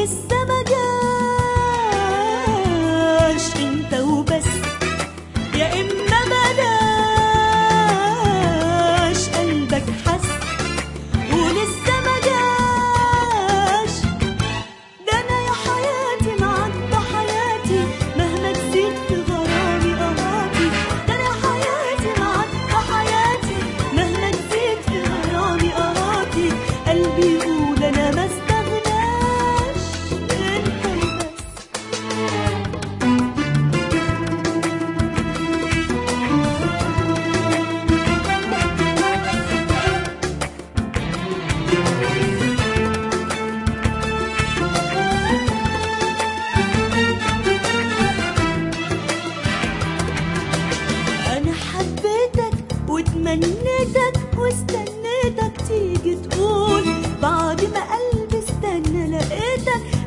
ولسه ما جاش انت وبس يا اما بلاش قلبك حس ولسه ما جاش ده انا يا حياتي معدى حياتي مهما تزيد في غرامي قهاتي ده انا حياتي معدى حياتي مهما تزيد في غرامي قهاتي قلبي يقول انا ما استغناش انت وبس أنا حبيتك وتمنيتك واستنيتك تيجي تقول بعد ما قلبي استنى لقيتك